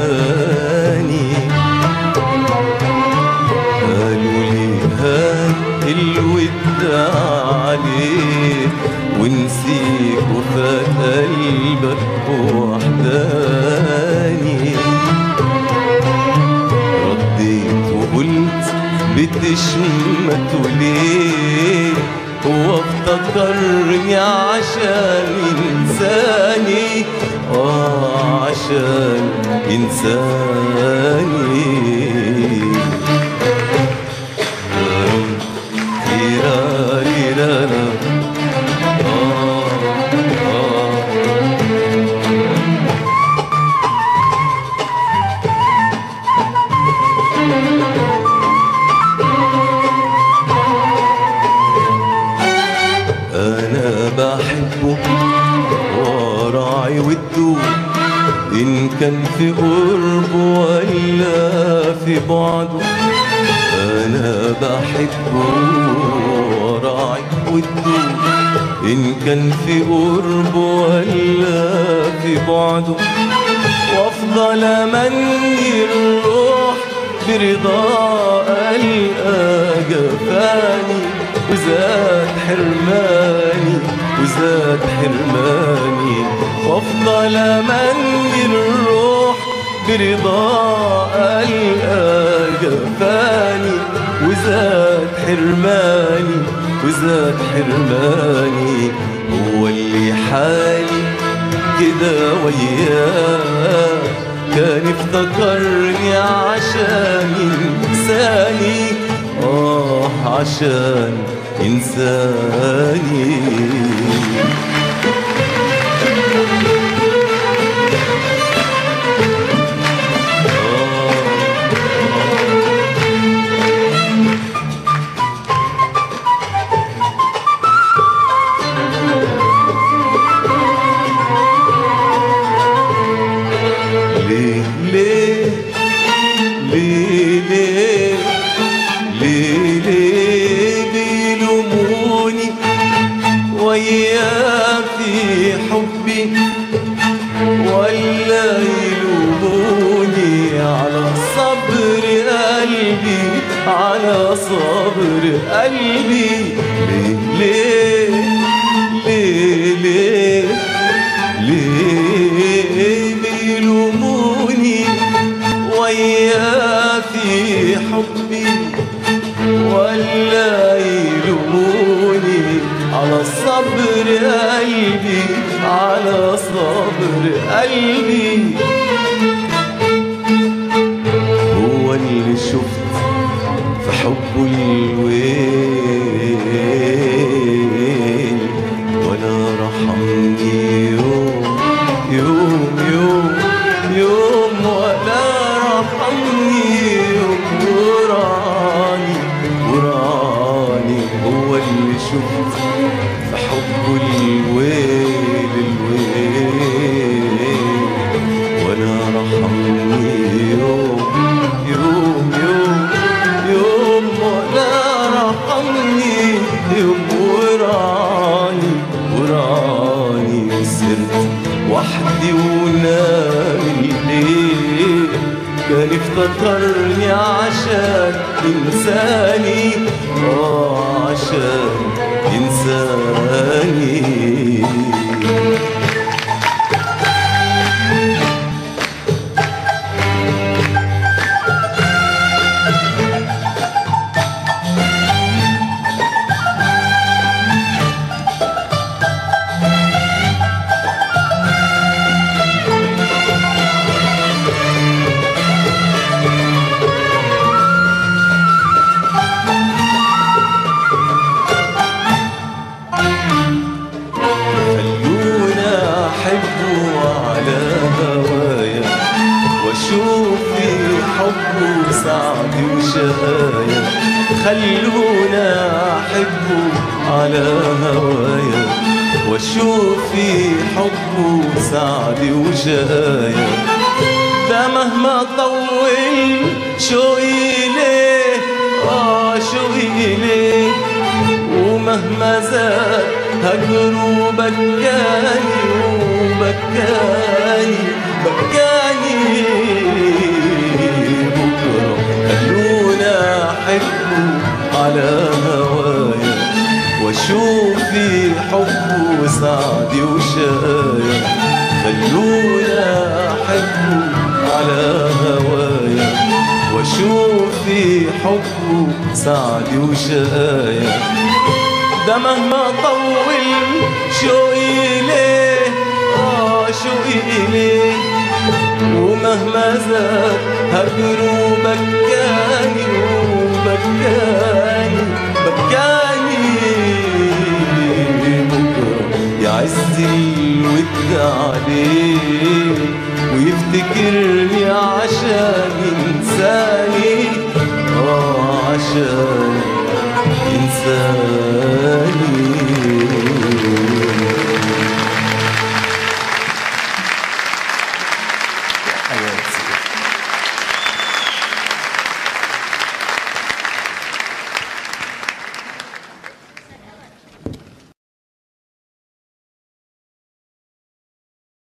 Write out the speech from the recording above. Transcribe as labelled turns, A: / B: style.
A: تاني قالوا لي هات الود عليك ونسيك وفات قلبك وحداني رديت وقلت بتشمت وليه هو افتكرني عشان ينساني اه عشان ينساني ليرا ليرا لا. آه آه أنا بحبه وراعي وده إن كان في قربه ولا في بعده أنا بحبه وراعي وده إن كان في قربه ولا في بعده وافضل امني الروح برضا القى جفاني وزاد حرماني وزاد حرماني وافضل امني الروح برضا القى جفاني وزاد حرماني وزاد حرماني هو اللي حالي كده وياه كان افتكرني عشان ينساني اه عشان ينساني ليه ليه ليه ليه ليه ليه بيلوموني وياه في حبي ولا يلوموني على صبر قلبي على صبر قلبي ليه ليه ليه ليه ليه بيلوموني وياه في حبي ولا يلوموني على صبر قلبي على صبر قلبي هو اللي شفت في حبه الويل ولا رحمني يوم يوم يوم يوم ولا رحمني يوم وراني وراني هو اللي شفت في حبه الويل الويل ولا رحمني يوم يوم يوم يوم ولا رحمني يوم وراني وراني سرت وحدي ونام الليل كان افتكرني عشان ينساني اه عشان ينساني خلونا أحبه على هوايا وأشوف في حبه سعدي وشقايا خلونا أحبه على هوايا وأشوف في حبه سعدي وشقايا ده مهما طول شوقي ليه اه شوقي ليه ومهما زاد هجره بكاني وبكاني بكاني حبه سعدي وشقايا ده مهما طول شوقي إليه آه شوقي إليه ومهما زاد هجره بكاني وبكاني بكاني بكرة يعز الود عليه ويفتكرني عشان ينساني اه عشان ينساني